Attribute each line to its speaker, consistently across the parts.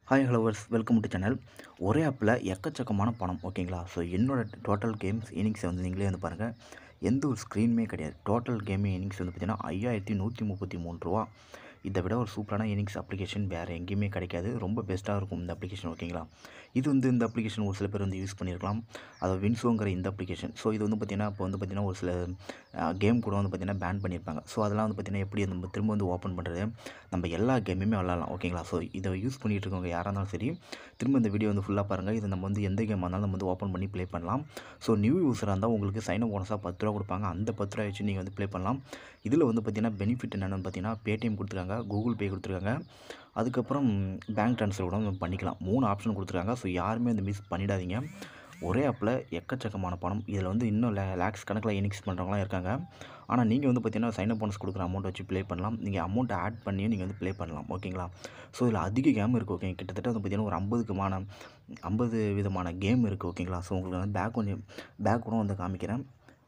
Speaker 1: hi ஹலோவர்ஸ் welcome to channel ஒரே ஆப்பில் எக்கச்சக்கமான பணம் ஓகேங்களா ஸோ என்னோட டோட்டல் கேம்ஸ் இன்னிங்ஸை வந்து நீங்களே வந்து பாருங்கள் எந்த ஒரு ஸ்க்ரீனுமே கிடையாது டோட்டல் கேமிங் இன்னிங்ஸ் வந்து பார்த்தீங்கன்னா ஐயாயிரத்தி நூற்றி முப்பத்தி மூணு ரூபா இதை விட ஒரு சூப்பரான இன்னிங்ஸ் அப்ளிகேஷன் வேறு எங்கேயுமே கிடைக்காது ரொம்ப பெஸ்ட்டாக இருக்கும் இந்த அப்ளிகேஷன் ஓகேங்களா இது வந்து இந்த அப்ளிகேஷன் ஒரு சில பேர் வந்து யூஸ் பண்ணியிருக்கலாம் அது வின்சோங்கிற இந்த அப்ளிகேஷன் ஸோ இது வந்து பார்த்திங்கன்னா இப்போ வந்து பார்த்திங்கன்னா ஒரு சில கேம் கூட வந்து பார்த்திங்கன்னா பேன் பண்ணியிருப்பாங்க ஸோ அதெல்லாம் வந்து பார்த்திங்கன்னா எப்படி நம்ம திரும்ப வந்து ஓப்பன் பண்ணுறது நம்ம எல்லா கேமுமே விளாட்லாம் ஓகேங்களா ஸோ இதை யூஸ் பண்ணிகிட்டு இருக்கவங்க யாராக இருந்தாலும் சரி திரும்ப இந்த வீடியோ வந்து ஃபுல்லாக பாருங்கள் இதை நம்ம வந்து எந்த கேம் இருந்தாலும் நம்ம வந்து ஓப்பன் பண்ணி ப்ளே பண்ணலாம் ஸோ நியூ யூஸராக இருந்தால் உங்களுக்கு சைன் அப் போனஸாக பத்து ரூபா கொடுப்பாங்க அந்த பத்து ரூபா வச்சு நீங்கள் வந்து ப்ளே பண்ணலாம் இதில் வந்து பார்த்திங்கன்னா பெனிஃபிட் என்னென்னு பார்த்தீங்கன்னா பேடிஎம் கொடுத்துருக்காங்க கூகுள் பே கொடுத்துருக்காங்க அதுக்கப்புறம் பேங்க் ட்ரான்ஸ்ஃபர் கூட நம்ம பண்ணிக்கலாம் மூணு ஆப்ஷன் கொடுத்துருக்காங்க ஸோ யாருமே வந்து மிஸ் பண்ணிடாதீங்க ஒரே ஆப்பில் எக்கச்சக்கமான பணம் இதில் வந்து இன்னும் லே லேக்ஸ் கணக்கில் இனிக்ஸ் பண்ணுறவங்களாம் இருக்காங்க ஆனால் நீங்கள் வந்து பார்த்தீங்கன்னா சைன் அப் போனஸ் கொடுக்குற அமௌண்ட் வச்சு ப்ளே பண்ணலாம் நீங்கள் அமௌண்ட்டை ஆட் பண்ணி நீங்கள் வந்து ப்ளே பண்ணலாம் ஓகேங்களா ஸோ இதில் அதிக கேம் இருக்குது ஓகே கிட்டத்தட்ட வந்து பார்த்தீங்கன்னா ஒரு ஐம்பதுக்குமான ஐம்பது விதமான கேம் இருக்குது ஓகேங்களா ஸோ உங்களுக்கு வந்து பேக் கொஞ்சம் பேக் கூட வந்து காமிக்கிறேன்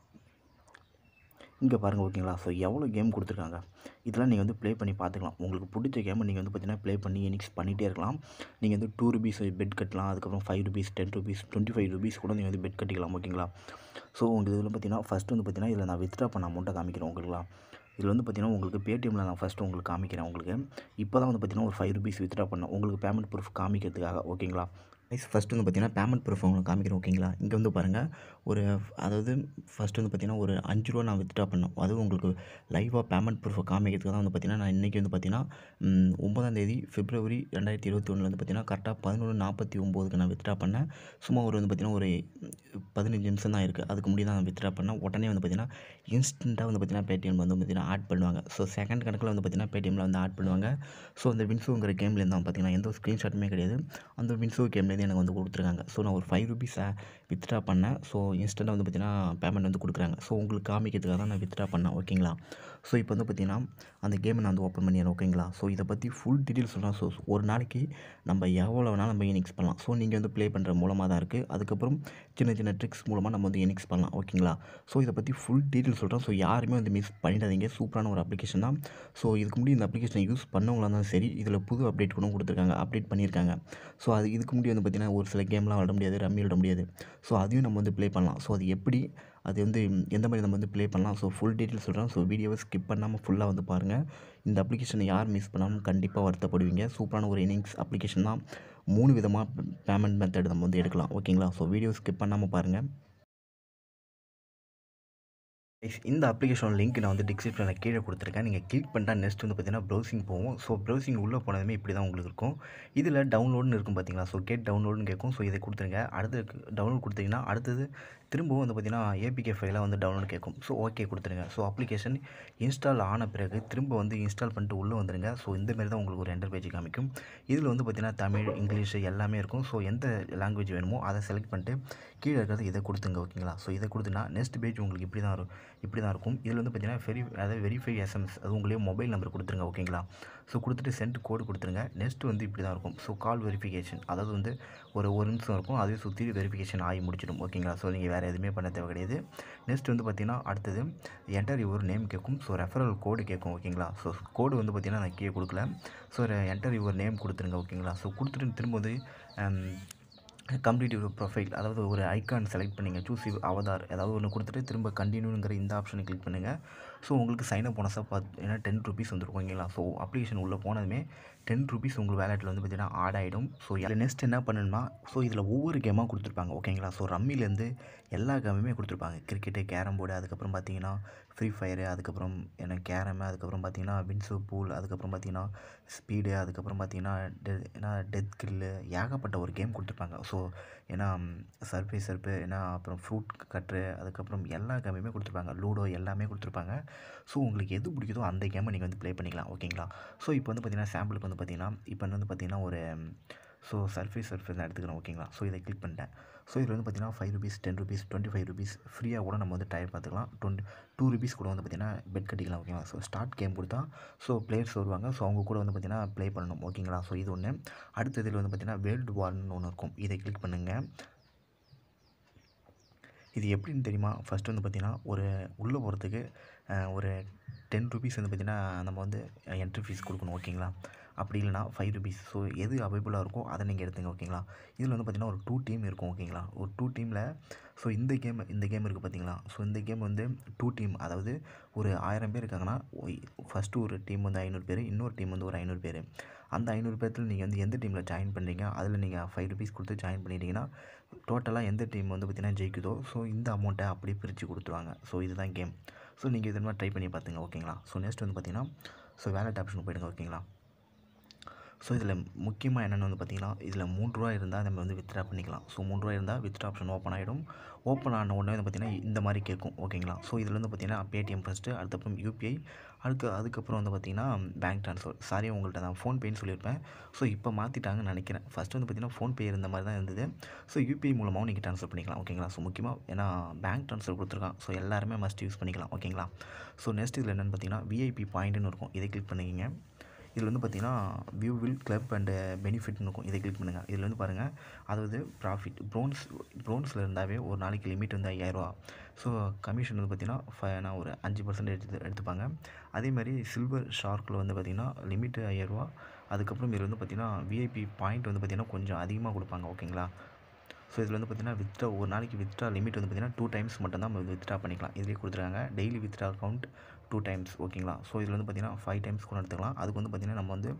Speaker 1: இங்கே பாருங்கள் ஓகேங்களா ஸோ எவ்வளோ கேம் கொடுத்துருக்காங்க இதெல்லாம் நீங்கள் வந்து ப்ளே பண்ணி பார்த்துக்கலாம் உங்களுக்கு பிடிச்ச கேமை நீங்கள் வந்து பார்த்தீங்கன்னா ப்ளே பண்ணி இனிக்ஸ் பண்ணிகிட்டே இருக்கலாம் நீங்கள் வந்து டூ ருபீஸ் பெட் கட்டலாம் அதுக்கப்புறம் five rupees ten rupees twenty five rupees கூட நீங்கள் வந்து பெட் கட்டிக்கலாம் ஓகேங்களா ஸோ உங்களுக்கு இதில் பார்த்தீங்கன்னா ஃபஸ்ட்டு வந்து பார்த்தீங்கன்னா இதில் நான் வித்ட்ரா பண்ண அமௌண்ட்டை காமிக்கிறேன் உங்களுக்குலாம் இதில் வந்து பார்த்தீங்கன்னா உங்களுக்கு பேடிஎம்மில் நான் ஃபஸ்ட்டு உங்களுக்கு காமிக்கிறேன் உங்களுக்கு இப்போ தான் வந்து பார்த்தீங்கன்னா ஒரு ஃபைவ் ருபீஸ் வித்ட்ரா பண்ணேன் உங்களுக்கு பேமெண்ட் ப்ரூஃப் காமிக்கிறதுக்காக ஓகேங்களா ரைஸ் ஃபஸ்ட்டு வந்து பார்த்தீங்கன்னா பேமெண்ட் ப்ரூஃப் உங்களுக்கு காமிக்கிறேன் ஓகேங்களா இங்கே வந்து பாருங்கள் ஒரு அதாவது ஃபஸ்ட்டு வந்து பார்த்தீங்கன்னா ஒரு அஞ்சு ரூபா நான் வித்ட்ரா பண்ணேன் அதுவும் உங்களுக்கு லைவாக பேமெண்ட் ப்ரூஃபை காமிக்கிறதுக்கு தான் வந்து பார்த்தீங்கன்னா நான் இன்றைக்கி வந்து பார்த்தீங்கன்னா ஒம்பதாம் தேதி பிப்ரவரி ரெண்டாயிரத்தி இருபத்தி ஒன்றில் வந்து பார்த்தீங்கன்னா கரெக்டாக பதினொன்று நாற்பத்தி ஒம்போதுக்கு நான் வித்ட்ரா பண்ணேன் சும்மா ஒரு வந்து பார்த்தீங்கன்னா ஒரு பதினஞ்சு நிமிஷம் தான் இருக்குது அதுக்கு முன்னாடி தான் நான் வித்ட்ரா பண்ணேன் உடனே வந்து பார்த்தீங்கன்னா இன்ஸ்டண்ட்டாக வந்து பார்த்தீங்கன்னா பேடிஎம் வந்து பார்த்தீங்கன்னா ஆட் பண்ணுவாங்க ஸோ செகண்ட் கணக்கில் வந்து பார்த்தீங்கன்னா பேடிஎம்மில் வந்து ஆட் பண்ணுவாங்க ஸோ அந்த வின்சோங்கிற கேம்லேருந்து தான் பார்த்தீங்கன்னா எந்த ஒரு ஸ்க்ரீன்ஷாட்டுமே கிடையாது அந்த வின்சோ கேம்லேருந்து எனக்கு வந்து கொடுத்துருக்காங்க ஸோ நான் ஒரு ஃபைவ் ருபீஸை வித்ட்ரா பண்ணேன் ஸோ இன்ஸ்டண்ட்டாக வந்து பார்த்தீங்கன்னா பேமெண்ட் வந்து கொடுக்குறாங்க ஸோ உங்களுக்கு காமிக்கிறதுக்காக தான் நான் வித்ட்ரா பண்ணேன் ஓகேங்களா ஸோ இப்போ வந்து பார்த்தீங்கன்னா அந்த கேமை நான் வந்து ஓப்பன் பண்ணிடுறேன் ஓகேங்களா ஸோ இதை பற்றி ஃபுல் டீட்டெயில்ஸ் சொல்கிறேன் ஸோ ஒரு நாளைக்கு நம்ம எவ்வளோ வேணாலும் நம்ம இனிக்ஸ் பண்ணலாம் ஸோ நீங்கள் வந்து ப்ளே பண்ணுற மூலமாக தான் இருக்குது அதுக்கப்புறம் சின்ன சின்ன ட்ரிக்ஸ் மூலமாக நம்ம வந்து இனிக்ஸ் பண்ணலாம் ஓகேங்களா ஸோ இதை பற்றி ஃபுல் டீட்டெயில்ஸ் சொல்கிறேன் ஸோ யாருமே வந்து மிஸ் பண்ணிடாதீங்க சூப்பரான ஒரு அப்ளிகேஷன் தான் ஸோ இதுக்கு முன்னாடி இந்த அப்ளிகேஷனை யூஸ் பண்ணவங்களாக இருந்தாலும் சரி இதில் புது அப்டேட் கூட கொடுத்துருக்காங்க அப்டேட் பண்ணியிருக்காங்க ஸோ அது இதுக்கு முன்னாடி வந்து பார்த்திங்கன்னா ஒரு சில கேம்லாம் விளாட முடியாது ரம்மி விளாட முடியாது ஸோ அதையும் நம்ம வந்து ப்ளே பண்ணலாம் ஸோ அது எப்படி அது வந்து எந்த மாதிரி நம்ம வந்து ப்ளே பண்ணலாம் ஸோ ஃபுல் டீட்டெயில்ஸ் சொல்கிறேன் ஸோ வீடியோவை ஸ்கிப் பண்ணாமல் ஃபுல்லாக வந்து பாருங்கள் இந்த அப்ளிகேஷனை யார் மிஸ் பண்ணாலும் கண்டிப்பாக வருத்தப்படுவீங்க சூப்பரான ஒரு இன்னிங்ஸ் அப்ளிகேஷன் தான் மூணு விதமாக பேமெண்ட் மெத்தட் நம்ம வந்து எடுக்கலாம் ஓகேங்களா ஸோ வீடியோ ஸ்கிப் பண்ணாமல் பாருங்கள் இந்த அப்ளிகேஷன் லிங்க் நான் வந்து டிஸ்கிரிப்ஷனில் கீழே கொடுத்துருக்கேன் நீங்கள் கிளிக் பண்ணிட்டா நெக்ஸ்ட் வந்து பார்த்தீங்கன்னா ப்ரௌசிங் போகும் ஸோ ப்ரௌசிங் உள்ளே போனதுமே இப்படி தான் உங்களுக்கு இருக்கும் இதில் டவுன்லோடுன்னு இருக்கும் பார்த்தீங்களா ஸோ கேட் டவுன்லோடுன்னு கேட்கும் ஸோ இதை கொடுத்துருங்க அடுத்து டவுன்லோட் கொடுத்தீங்கன்னா அடுத்தது திரும்பவும் வந்து பார்த்திங்கன்னா ஏபிகே ஃபைலாக வந்து டவுன்லோட் கேட்கும் ஸோ ஓகே கொடுத்துருங்க ஸோ அப்ளிகேஷன் இன்ஸ்டால் ஆன பிறகு திரும்ப வந்து இன்ஸ்டால் பண்ணிட்டு உள்ளே வந்துடுங்க ஸோ இந்தமாரி தான் உங்களுக்கு ஒரு என்டர் பேஜ் காமிக்கும் இதில் வந்து பார்த்திங்கன்னா தமிழ் இங்கிலீஷ் எல்லாமே இருக்கும் ஸோ எந்த லாங்குவேஜ் வேணுமோ அதை செலக்ட் பண்ணிட்டு கீழே இருக்கிறது இதை கொடுத்துங்க ஓகேங்களா ஸோ இதை கொடுத்துனா நெக்ஸ்ட் பேஜ் உங்களுக்கு இப்படி தான் இருக்கும் இப்படி தான் இருக்கும் இதில் வந்து பார்த்திங்கன்னா வெரி அதாவது வெரிஃபை எஸ்எம்எஸ் அது உங்களே மொபைல் நம்பர் கொடுத்துருங்க ஓகேங்களா ஸோ கொடுத்துட்டு சென்ட் கோடு கொடுத்துருங்க நெக்ஸ்ட் வந்து இப்படி தான் இருக்கும் ஸோ கால் வெரிஃபிகேஷன் அதாவது வந்து ஒரு ஒரு நிமிஷம் இருக்கும் அதே சுற்றி வெரிஃபிகேஷன் ஆகி முடிச்சிடும் ஓகேங்களா ஸோ நீங்கள் வேறு எதுவுமே பண்ண தேவை கிடையாது நெக்ஸ்ட் வந்து பார்த்திங்கன்னா அடுத்தது என்டர் யுவர் நேம் கேட்கும் ஸோ ரெஃபரல் கோடு கேட்கும் ஓகேங்களா ஸோ கோடு வந்து பார்த்திங்கன்னா நான் கீழே கொடுக்கல ஸோ என்டர் யுவர் நேம் கொடுத்துருங்க ஓகேங்களா ஸோ கொடுத்துட்டு திரும்ப வந்து கம்ப்ளீட் யுவர் ப்ரொஃபைல் அதாவது ஒரு ஐக்கான் செலக்ட் பண்ணிங்க சூஸ் யூ அவதார் ஏதாவது ஒன்று கொடுத்துட்டு திரும்ப கண்டினியூங்கிற இந்த ஆப்ஷனை கிளிக் பண்ணுங்கள் ஸோ உங்களுக்கு சைன் அப் போனஸாக பார்த்து ஏன்னா டென் ருபீஸ் வந்துருக்கும் ஓகேங்களா ஸோ அப்ளிகேஷன் உள்ளே போனதுமே டென் ருபீஸ் உங்கள் வேலெட்டில் வந்து பார்த்திங்கன்னா ஆட் ஆகிடும் ஸோ இதில் நெக்ஸ்ட் என்ன பண்ணணும்னா ஸோ இதில் ஒவ்வொரு கேமாக கொடுத்துருப்பாங்க ஓகேங்களா ஸோ ரம்மிலேருந்து எல்லா கேமுமே கொடுத்துருப்பாங்க கிரிக்கெட்டு கேரம் போர்டு அதுக்கப்புறம் பார்த்தீங்கன்னா ஃப்ரீ ஃபயரு அதுக்கப்புறம் என்ன கேரமு அதுக்கப்புறம் பார்த்தீங்கன்னா வின்சோ பூல் அதுக்கப்புறம் பார்த்தீங்கன்னா ஸ்பீடு அதுக்கப்புறம் பார்த்தீங்கன்னா டெ ஏன்னா டெத் கில்லு ஏகப்பட்ட ஒரு கேம் கொடுத்துருப்பாங்க ஸோ ஏன்னா சர்ஃபே சர்ப்பு ஏன்னா அப்புறம் ஃப்ரூட் கட்ரு அதுக்கப்புறம் எல்லா கேமுமே கொடுத்துருப்பாங்க லூடோ எல்லாமே கொடுத்துருப்பாங்க ஸோ உங்களுக்கு எது பிடிக்குதோ அந்த கேமை நீங்கள் வந்து ப்ளே பண்ணிக்கலாம் ஓகேங்களா ஸோ இப்போ வந்து பார்த்தீங்கன்னா சாம்பிளுக்கு வந்து பார்த்தீங்கன்னா இப்போ வந்து பார்த்தீங்கன்னா ஒரு ஸோ சர்ஃபேஸ் சர்ஃபேஸ் நான் எடுத்துக்கிறேன் ஓகேங்களா ஸோ இதை கிளிக் பண்ணிட்டேன் ஸோ இதில் வந்து பார்த்தீங்கன்னா five rupees ten rupees twenty five rupees ஃப்ரீயாக கூட நம்ம வந்து டயர் பார்த்துக்கலாம் டுவெண்ட்டி டூ ருபீஸ் கூட வந்து பார்த்தீங்கன்னா பெட் கட்டிக்கலாம் ஓகேங்களா ஸோ ஸ்டார்ட் கேம் கொடுத்தா ஸோ பிளேயர்ஸ் வருவாங்க ஸோ அவங்க கூட வந்து பார்த்தீங்கன்னா ப்ளே பண்ணணும் ஓகேங்களா ஸோ இது ஒன்று அடுத்த இதில் வந்து பார்த்தீங்கன்னா வேர்ல்டு வார்னு ஒன்று இருக்கும் இதை கிளிக் பண்ணுங்கள் இது எப்படின்னு தெரியுமா ஃபஸ்ட்டு வந்து பார்த்திங்கன்னா ஒரு உள்ளே போகிறதுக்கு ஒரு டென் ருபீஸ் வந்து பார்த்திங்கன்னா நம்ம வந்து என்ட்ரி ஃபீஸ் கொடுக்கணும் ஓகேங்களா அப்படி இல்லைனா ஃபைவ் ருபீஸ் ஸோ எது அவைலபிளாக இருக்கோ அதை நீங்கள் எடுத்துங்க ஓகேங்களா இதில் வந்து பார்த்திங்கன்னா ஒரு டூ டீம் இருக்கும் ஓகேங்களா ஒரு டூ டீமில் ஸோ இந்த கேம் இந்த கேம் இருக்குது பார்த்தீங்களா ஸோ இந்த கேம் வந்து டூ டீம் அதாவது ஒரு ஆயிரம் பேர் இருக்காங்கன்னா ஃபஸ்ட்டு ஒரு டீம் வந்து ஐநூறு பேர் இன்னொரு டீம் வந்து ஒரு ஐநூறு பேர் அந்த ஐநூறு பேர்த்தில் நீங்கள் வந்து எந்த டீமில் ஜாயின் பண்ணுறீங்க அதில் நீங்கள் ஃபைவ் ருபீஸ் கொடுத்து ஜாயின் பண்ணிட்டீங்கன்னா டோட்டலாக எந்த டீம் வந்து பார்த்திங்கன்னா ஜெயிக்குதோ ஸோ இந்த அமௌண்ட்டை அப்படியே பிரித்து கொடுத்துருவாங்க ஸோ இதுதான் கேம் ஸோ நீங்கள் இது மாதிரி ட்ரை பண்ணி பார்த்துங்க ஓகேங்களா ஸோ நெக்ஸ்ட் வந்து பார்த்திங்கன்னா ஸோ வேலட் ஆப்ஷனுக்கு போயிடுங்க ஓகேங்களா ஸோ இதில் முக்கியமாக என்னென்னு வந்து பார்த்திங்கன்னா இதில் மூணு ரூபா இருந்தால் நம்ம வந்து வித்ட்ரா பண்ணிக்கலாம் ஸோ மூணு ரூபா இருந்தால் வித்ட்ரா ஆப்ஷன் ஓப்பன் ஆகிடும் ஓப்பன் ஆன உடனே வந்து பார்த்திங்கன்னா இந்த மாதிரி கேட்கும் ஓகேங்களா ஸோ இதில் வந்து பார்த்திங்கன்னா பேடிஎம் ஃபஸ்ட்டு அதுக்கப்புறம் யூபிஐ அதுக்கு அதுக்கப்புறம் வந்து பார்த்திங்கன்னா பேங்க் ட்ரான்ஸ்ஃபர் சாரி உங்கள்கிட்ட நான் ஃபோன்பேன்னு சொல்லியிருப்பேன் ஸோ இப்போ மாற்றிட்டாங்கன்னு நினைக்கிறேன் ஃபஸ்ட்டு வந்து பார்த்திங்கன்னா ஃபோன்பே இருந்த மாதிரி தான் இருந்தது ஸோ யூபிஐ மூலமாகவும் நீங்கள் ட்ரான்ஸ்ஃபர் பண்ணிக்கலாம் ஓகேங்களா ஸோ முக்கியமாக ஏன்னா பேங்க் ட்ரான்ஸ்ஃபர் கொடுத்துருக்கான் ஸோ எல்லாருமே மஸ்ட் யூஸ் பண்ணிக்கலாம் ஓகேங்களா ஸோ நெக்ஸ்ட் இதில் என்னென்னு பார்த்தீங்கன்னா விஐபி பாயிண்ட்னு இருக்கும் இதை கிளிக் பண்ணிக்கிங்க இதில் வந்து பார்த்திங்கன்னா வியூ வில் கிளப் அண்டு பெனிஃபிட்னு இருக்கும் இதை கிளிக் பண்ணுங்கள் இதில் வந்து பாருங்கள் அதாவது ப்ராஃபிட் ப்ரோன்ஸ் ப்ரோன்ஸில் இருந்தாவே ஒரு நாளைக்கு லிமிட் வந்து ஐயாயிரரூவா ஸோ கமிஷன் வந்து பார்த்திங்கன்னா ஃபைனா ஒரு அஞ்சு பர்சன்ட் எடுத்து எடுத்துப்பாங்க அதே மாதிரி சில்வர் ஷார்க்கில் வந்து பார்த்திங்கன்னா லிமிட்டு ஐயாயிரரூவா அதுக்கப்புறம் இதில் வந்து பார்த்திங்கன்னா விஐபி பாயிண்ட் வந்து பார்த்திங்கன்னா கொஞ்சம் அதிகமாக கொடுப்பாங்க ஓகேங்களா ஸோ இதில் வந்து பார்த்திங்கன்னா வித்ட்ரா ஒரு நாளைக்கு வித்ட்ரா லிமிட் வந்து பார்த்திங்கன்னா டூ டைம்ஸ் மட்டும் தான் நம்ம வித்ட்ரா பண்ணிக்கலாம் இதிலே கொடுத்துருக்காங்க daily withdraw account two times ஓகேங்களா ஸோ இதில் வந்து பார்த்திங்கன்னா ஃபைவ் டைம்ஸ் கூட எடுத்துக்கலாம் அதுக்கு வந்து பார்த்திங்கன்னா நம்ம வந்து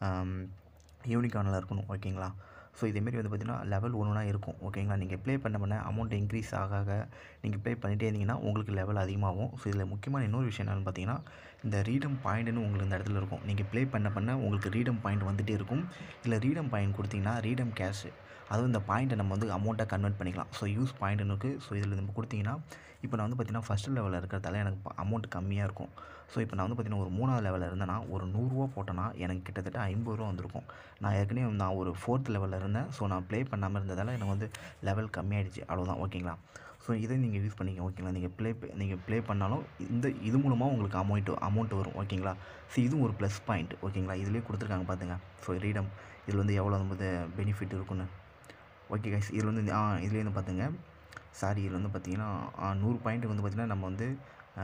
Speaker 1: யூனிகானில் இருக்கணும் ஓகேங்களா ஸோ இதேமாரி வந்து பார்த்திங்கன்னா லெவல் ஒன்றுனா இருக்கும் ஓகேங்களா நீங்கள் ப்ளே பண்ண பண்ண அமௌண்ட் இன்க்ரீஸ் ஆக ஆக நீங்கள் ப்ளே பண்ணிகிட்டே இருந்தீங்கன்னா உங்களுக்கு லெவல் அதிகமாகும் ஸோ இதில் முக்கியமான இன்னொரு விஷயம் என்னென்னு பார்த்தீங்கன்னா இந்த ரீடம் பாயிண்ட்னு உங்களுக்கு இந்த இடத்துல இருக்கும் நீங்கள் ப்ளே பண்ண பண்ண உங்களுக்கு ரீடம் பாயிண்ட் வந்துகிட்டே இருக்கும் இல்லை ரீடம் பாயிண்ட் கொடுத்தீங்கன்னா ரீடம் கேஷ் அதுவும் இந்த பாயிண்ட்டை நம்ம வந்து அமௌண்ட்டை கன்வெர்ட் பண்ணிக்கலாம் ஸோ யூஸ் பாயிண்ட்னு இருக்குது ஸோ இதில் நம்ம கொடுத்தீங்கன்னா இப்போ நான் வந்து பார்த்திங்கன்னா ஃபஸ்ட்டு லெவலில் இருக்கிறதால எனக்கு அமௌண்ட் கம்மியாக இருக்கும் ஸோ இப்போ நான் வந்து பார்த்திங்கன்னா ஒரு மூணாவது லெவலில் இருந்தேன்னா ஒரு நூறுரூவா போட்டேன்னா எனக்கு கிட்டத்தட்ட ஐம்பது ரூபா வந்திருக்கும் நான் ஏற்கனவே நான் ஒரு ஃபோர்த் லெவலில் இருந்தேன் ஸோ நான் ப்ளே பண்ணாமல் இருந்ததால் எனக்கு வந்து லெவல் கம்மியாயிடுச்சு அவ்வளோதான் ஓகேங்களா ஸோ இதை நீங்கள் யூஸ் பண்ணிங்க ஓகேங்களா நீங்கள் ப்ளே நீங்கள் ப்ளே பண்ணாலும் இந்த இது மூலமாக உங்களுக்கு அமௌண்ட் அமௌண்ட் வரும் ஓகேங்களா ஸோ இதுவும் ஒரு ப்ளஸ் பாயிண்ட் ஓகேங்களா இதுலேயே கொடுத்துருக்காங்க பார்த்துங்க ஸோ ரீடம் இதில் வந்து எவ்வளோ வந்து பெனிஃபிட் இருக்குன்னு ஓகே கைஸ் இதில் வந்து ஆ இதுலேயே வந்து பார்த்துங்க சாரி இதில் வந்து பார்த்தீங்கன்னா நூறு பாயிண்ட்டுக்கு வந்து பார்த்திங்கன்னா நம்ம வந்து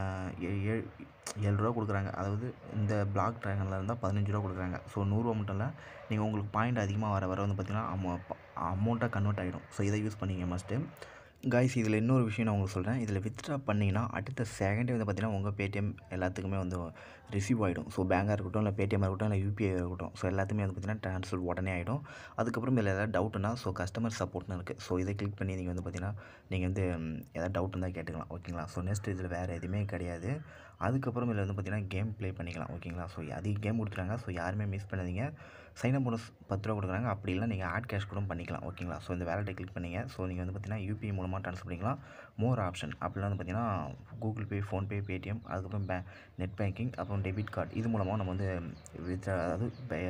Speaker 1: ஏழு ஏழு ரூபா கொடுக்குறாங்க அதாவது இந்த பிளாக் ட்ராகனில் இருந்தால் பதினஞ்சு ரூபா கொடுக்குறாங்க ஸோ நூறுரூவா மட்டும் இல்லை நீங்கள் உங்களுக்கு பாயிண்ட் அதிகமாக வர வர வந்து பார்த்திங்கன்னா அமௌ அமௌண்ட்டாக கன்வெர்ட் ஆகிடும் ஸோ இதை யூஸ் பண்ணிங்க மஸ்ட்டு கைஸ் இதில் இன்னொரு விஷயம் நான் உங்களுக்கு சொல்கிறேன் இதில் வித்ட்ரா பண்ணிங்கன்னா அடுத்த செகண்டே வந்து பார்த்திங்கன்னா உங்கள் பேடிஎம் எல்லாத்துக்குமே வந்து ரிசீவ் ஆகிடும் ஸோ பேங்காக இருக்கட்டும் இல்லை பேடிஎம் இருக்கட்டும் இல்லை யூபிஐ இருக்கட்டும் ஸோ எல்லாத்துமே வந்து பார்த்திங்கன்னா ட்ரான்ஸ்ஃபர் உடனே ஆகிடும் அதுக்கப்புறம் இதில் ஏதாவது டவுட்னா ஸோ கஸ்டமர் சப்போர்ட்னு இருக்குது ஸோ இதை கிளிக் பண்ணி நீங்கள் வந்து பார்த்திங்கன்னா நீங்கள் வந்து ஏதாவது டவுட் இருந்தால் கேட்டுக்கலாம் ஓகேங்களா ஸோ நெக்ஸ்ட் இதில் வேறு எதுவுமே கிடையாது அதுக்கப்புறம் இதில் வந்து பார்த்திங்கன்னா கேம் ப்ளே பண்ணிக்கலாம் ஓகேங்களா ஸோ அதிக கேம் கொடுத்துருக்காங்க ஸோ யாருமே மிஸ் பண்ணாதீங்க சைன் அப் போனஸ் பத்து ரூபா கொடுக்குறாங்க அப்படி இல்லை நீங்கள் ஆட் கேஷ் கூட பண்ணிக்கலாம் ஓகேங்களா ஸோ இந்த வேலட்டை கிளிக் பண்ணிங்க ஸோ நீங்கள் வந்து பார்த்தீங்கன்னா யூபிஐ மூலமாக ட்ரான்ஸ்ஃபர் பண்ணிக்கலாம் மோர் ஆப்ஷன் அப்படிலாம் வந்து பார்த்தீங்கன்னா கூகுள் பே ஃபோன்பே பேடிஎம் அதுக்கப்புறம் பே நெட் பேங்கிங் அப்புறம் டெபிட் கார்டு இது மூலமாக நம்ம வந்து வித் அதாவது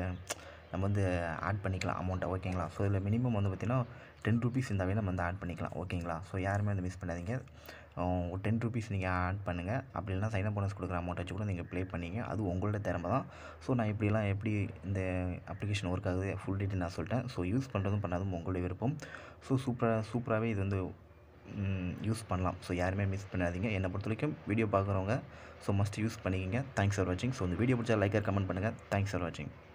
Speaker 1: நம்ம வந்து ஆட் பண்ணிக்கலாம் அமௌண்ட்டை ஓகேங்களா ஸோ இதில் மினிமம் வந்து பார்த்திங்கன்னா டென் ருபீஸ் இருந்தாவே நம்ம வந்து ஆட் பண்ணிக்கலாம் ஓகேங்களா ஸோ யாருமே வந்து மிஸ் பண்ணாதீங்க ஒரு டென் ருபீஸ் நீங்கள் ஆட் பண்ணுங்கள் அப்படி இல்லைனா சைன் அப் போனஸ் கொடுக்குற அமௌண்ட் வச்சு கூட நீங்கள் ப்ளே பண்ணிங்க அது உங்களோட திறமை தான் ஸோ நான் இப்படிலாம் எப்படி இந்த அப்ளிகேஷன் ஒர்க் ஆகுது ஃபுல் டீட்டெயில் நான் சொல்லிட்டேன் ஸோ யூஸ் பண்ணுறதும் பண்ணாதும் உங்களுடைய விருப்பம் ஸோ சூப்பராக சூப்பராகவே இது வந்து யூஸ் பண்ணலாம் ஸோ யாருமே மிஸ் பண்ணாதீங்க என்னை பொறுத்த வரைக்கும் வீடியோ பார்க்குறவங்க ஸோ மஸ்ட் யூஸ் பண்ணிக்கிங்க தேங்க்ஸ் ஃபார் வாட்சிங் ஸோ இந்த வீடியோ பிடிச்சா லைக்கர் கமெண்ட் பண்ணுங்கள் தேங்க்ஸ் ஃபார் வாட்சிங்